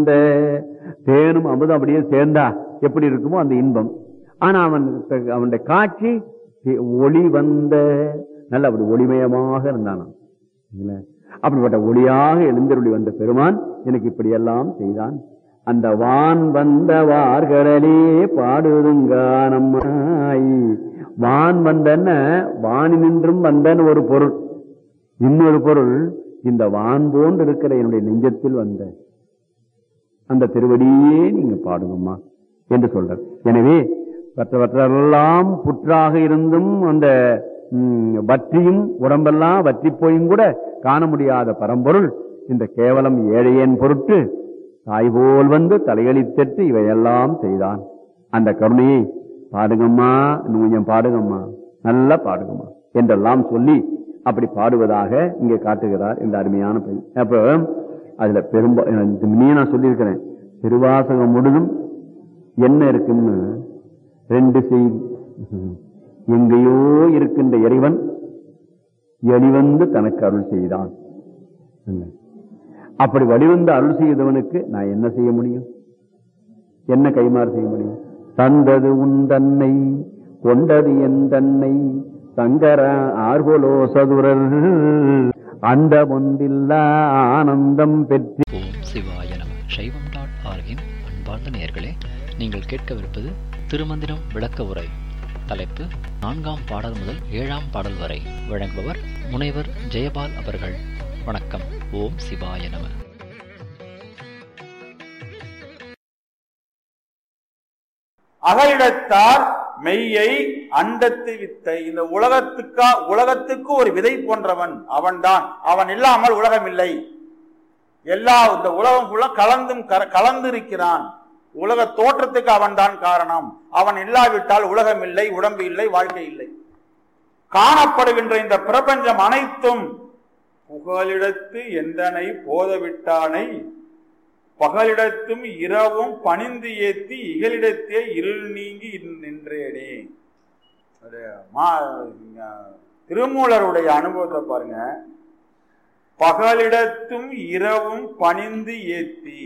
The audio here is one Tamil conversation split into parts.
இந்த தேனும் அமுதம் அப்படியே சேர்ந்தா எப்படி இருக்குமோ அந்த இன்பம் ஆனா அவன் அவனுடைய காட்சி ஒளி வந்த நல்ல அப்படி ஒளிமயமாக இருந்தானாம் இல்ல? அப்படிப்பட்ட ஒளியாக எழுந்தருளி வந்த பெருமான் எனக்கு இப்படி எல்லாம் செய்தான் அந்த வான் வந்த வார்கடலே பாடுதுங்கானம்மாய் வான் வந்தன வானினின்றும் வந்தன் ஒரு பொருள் இன்னொரு பொருள் இந்த வான் போன்று இருக்கிற என்னுடைய நெஞ்சத்தில் வந்த அந்த திருவடியே நீங்க பாடுங்கம்மா என்று சொல்றார் எனவே மற்றவற்றெல்லாம் புற்றாக இருந்தும் அந்த ம், வற்றியும் உடம்பெல்லாம் வற்றி போயும் கூட காண முடியாத பரம்பொருள் இந்த கேவலம் ஏழையன் பொருட்டு தாய் போல் வந்து தலையளித்தட்டு இவையெல்லாம் செய்தான் அந்த கருணையை பாடுங்கம்மா இன்னும் கொஞ்சம் பாடுங்கம்மா நல்லா பாடுங்கம்மா என்றெல்லாம் சொல்லி அப்படி பாடுவதாக இங்கே காட்டுகிறார் இந்த அருமையான பெண் அப்போ அதுல பெரும்பா முன்னே நான் சொல்லியிருக்கிறேன் திருவாசகம் முழுதும் என்ன இருக்குன்னு ரெண்டு செய்தி எங்கேயோ இருக்கின்ற இறைவன் எளிவந்து தனக்கு அருள் செய்தான் அப்படி வழிவந்து அருள் செய்தவனுக்கு நான் என்ன செய்ய முடியும் என்ன கைமாறு செய்ய முடியும் தந்தது உன் தன்னை கொண்டது என் தன்னை சங்கர ஆர்வலோ சதுரர் அந்த ஒன்றில்லா ஆனந்தம் பெற்று ஓம் சிவாய நம சைவம் டாட் ஆர்கின் அன்பார்ந்த நேயர்களே நீங்கள் கேட்கவிருப்பது திருமந்திரம் விளக்க உரை தலைப்பு நான்காம் பாடல் முதல் ஏழாம் பாடல் வரை வழங்குபவர் முனைவர் ஜெயபால் அவர்கள் வணக்கம் ஓம் சிவாய நம அகலிடத்தார் மெய்யை அண்டத்து வித்தை இந்த உலகத்துக்கா உலகத்துக்கு ஒரு விதை போன்றவன் அவன்தான் அவன் இல்லாமல் உலகம் இல்லை எல்லா இந்த உலகம் ஃபுல்லா கலந்தும் கர- கலந்து இருக்கிறான் உலக தோற்றத்துக்கு அவன்தான் காரணம் அவன் இல்லாவிட்டால் உலகம் இல்லை உடம்பு இல்லை வாழ்க்கை இல்லை காணப்படுகின்ற இந்த பிரபஞ்சம் அனைத்தும் புகலிடத்து எந்தனை போதவிட்டானை பகலிடத்தும் இரவும் பணிந்து ஏத்தி இகலிடத்தே இருள் நீங்கி நின்றேனே ஒரு மா- திருமூலருடைய அனுபவத்தை பாருங்க பகலிடத்தும் இரவும் பணிந்து ஏத்தி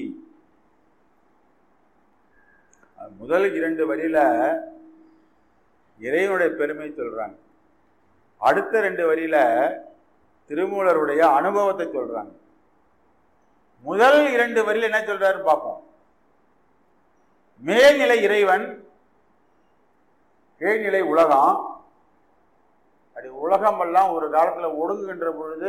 முதல் இரண்டு வரியில இறைவனுடைய பெருமை சொல்றாங்க அடுத்த ரெண்டு வரியில திருமூலருடைய அனுபவத்தை சொல்றாங்க முதல் இரண்டு வரியில் என்ன சொல்றாரு பார்ப்போம் மேல்நிலை இறைவன் கீழ்நிலை உலகம் அப்படி உலகம் எல்லாம் ஒரு காலத்துல ஒடுங்குகின்ற பொழுது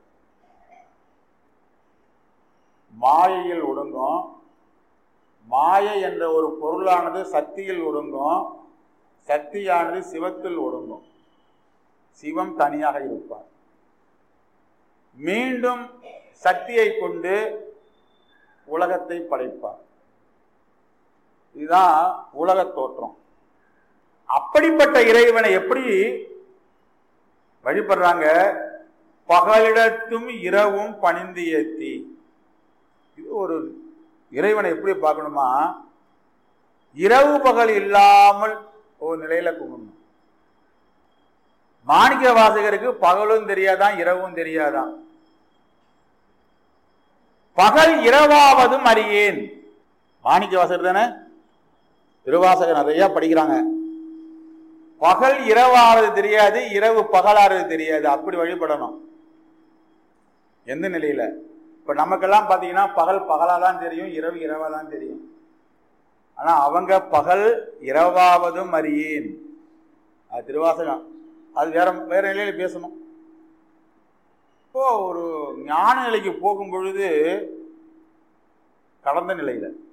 மாயையில் ஒடுங்கும் மாயை என்ற ஒரு பொருளானது சக்தியில் ஒடுங்கும் சக்தியானது சிவத்தில் ஒடுங்கும் சிவம் தனியாக இருப்பார் மீண்டும் சக்தியை கொண்டு உலகத்தை படைப்பார் இதுதான் உலக தோற்றம் அப்படிப்பட்ட இறைவனை எப்படி வழிபடுறாங்க பகலிடத்தும் இரவும் பணிந்து ஏத்தி இது ஒரு இறைவனை எப்படி பார்க்கணுமா இரவு பகல் இல்லாமல் ஒரு நிலையில கும்பிடணும் மாணிக்க வாசகருக்கு பகலும் தெரியாதான் இரவும் தெரியாதான் பகல் இரவாவதும் அறியேன் மாணிக்க வாசகர் தானே திருவாசகர் நிறைய படிக்கிறாங்க பகல் இரவாவது தெரியாது இரவு பகலாறது தெரியாது அப்படி வழிபடணும் எந்த நிலையில இப்ப நமக்கெல்லாம் பாத்தீங்கன்னா பகல் பகலா தான் தெரியும் இரவு இரவா தான் தெரியும் ஆனா அவங்க பகல் இரவாவதும் அறியேன் அது திருவாசகம் அது வேற வேற நிலையில பேசணும் இப்போ ஒரு ஞான நிலைக்கு போகும் பொழுது கடந்த நிலையில